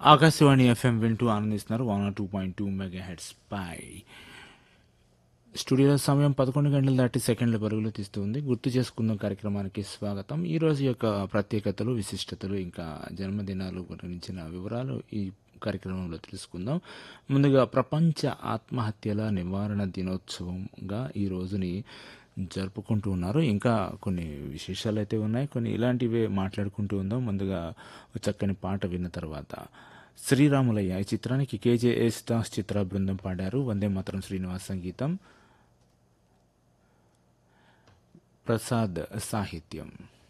Akashvani FM వింటూ ఆనందిస్తున్నారు one two point two mega hertz పై స్టూడియో సమయం పదకొండు గంటలు దాటి సెకండ్ల పరుగులు తీస్తుంది గుర్తు చేసుకుందాం కార్యక్రమానికి స్వాగతం ఈ రోజు యొక్క ప్రత్యేకతలు విశిష్టతలు ఇంకా జన్మదినాలు గురించిన వివరాలు ఈ కార్యక్రమంలో తెలుసుకుందాం ముందుగా ప్రపంచ ఆత్మహత్యల నివారణ దినోత్సవంగా ఈ రోజుని జరుపుకుంటూ ఉన్నారు ఇంకా కొన్ని విశేషాలు అయితే ఉన్నాయి కొన్ని ఇలాంటివే మాట్లాడుకుంటూ ఉందాం ముందుగా ఒక చక్కని పాట విన్న తర్వాత శ్రీరాములయ్య ఈ చిత్రానికి కేజే దాస్ చిత్ర బృందం పాడారు వందే మాత్రం శ్రీనివాస్ సంగీతం ప్రసాద్ సాహిత్యం